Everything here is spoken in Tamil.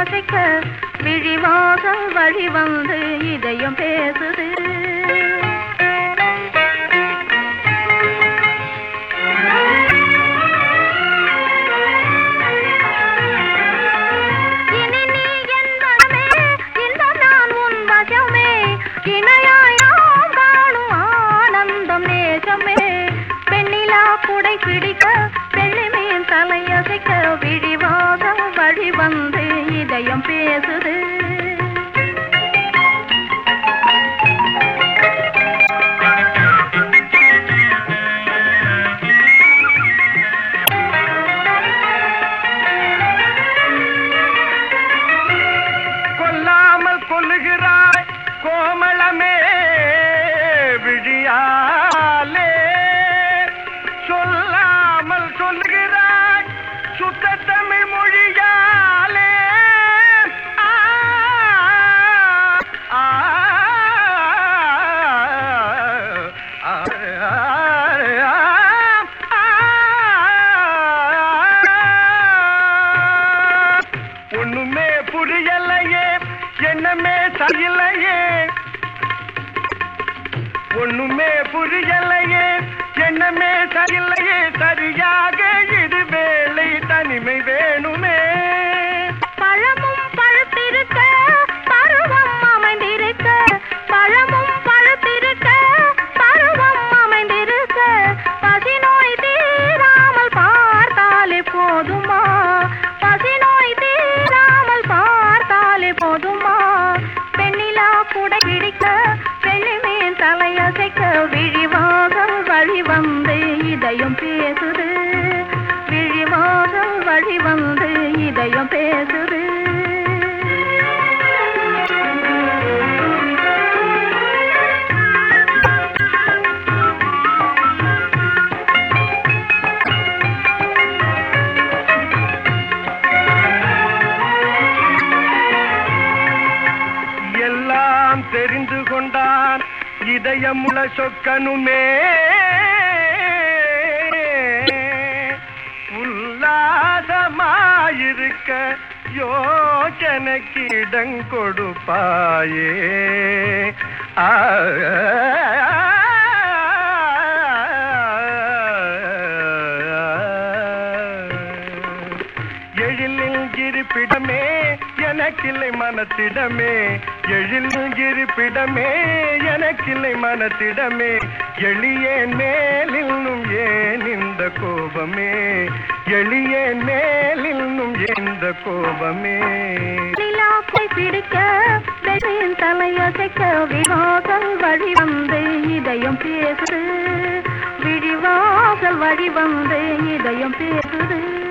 தலையசைக்க விழிவாசல் வழி வந்து இதயம் பேசுது இனி நீ என் மனமே, இன்பம் நான் உன் வசமே. இணையாய் நாம் காணும் ஆனந்தம் நேசமே. வெண்ணிலா குடை பிடிக்க வெள்ளி மீன் தலையசைக்க விழிவாசல் வழி வந்து இதயம் பேசுது கொல்லாமல் கொல்லுகிறாய் கோமளமே விழியாலே சொல்லாமல் சொல்லுகிறாய் சுத்த தமிழ் மொழியாலே ஆ, ஆ, ஆ, ஆ. ஒண்ணுமே புரியலையே என்னமே சரியில்லையே ஒண்ணுமே புரியலையே என்னமே சரியில்லையே சரியாக இது வேலை தனிமை வேணுமே பழமும் பழுத்திருக்க பருவம் அமைந்திருக்க பழமும் பழுத்திருக்க பருவம் அமைந்திருக்க பசிநோய் தீராமல் பார்த்தாலே போதுமா பசிநோய் தீராமல் பார்த்தாலே போதுமா பெண்ணிலா கூட பிடிக்க வெள்ளி மீன் தலையசைக்க விழிவாசல் வழி வந்து இதயம் பேசுது விழிவாசல் வழி வந்து இதயம் பேசுது எல்லாம் தெரிந்து கொண்டான் இதயமுள்ள சொக்கனுமே உல்லாசமாயிருக்க யோசனைக்கு இடம் கொடுப்பாயே ஆ எழிலில் இருப்பிடமே எனக்கில்லை மனத்திடமே எழிலில் இருப்பிடமே எனக்கில்லை மனத்திடமே எளியேன் மேலின்னும் ஏன் இந்த கோபமே எளியேன் மேலின்னும் இந்த கோபமே நிலாப்பை பிடிக்க வெள்ளியின் தலையசைக்க விவாசல் வழி வந்து இதயம் பேசுது விழிவாசல் வழி வந்து இதயம் பேசுது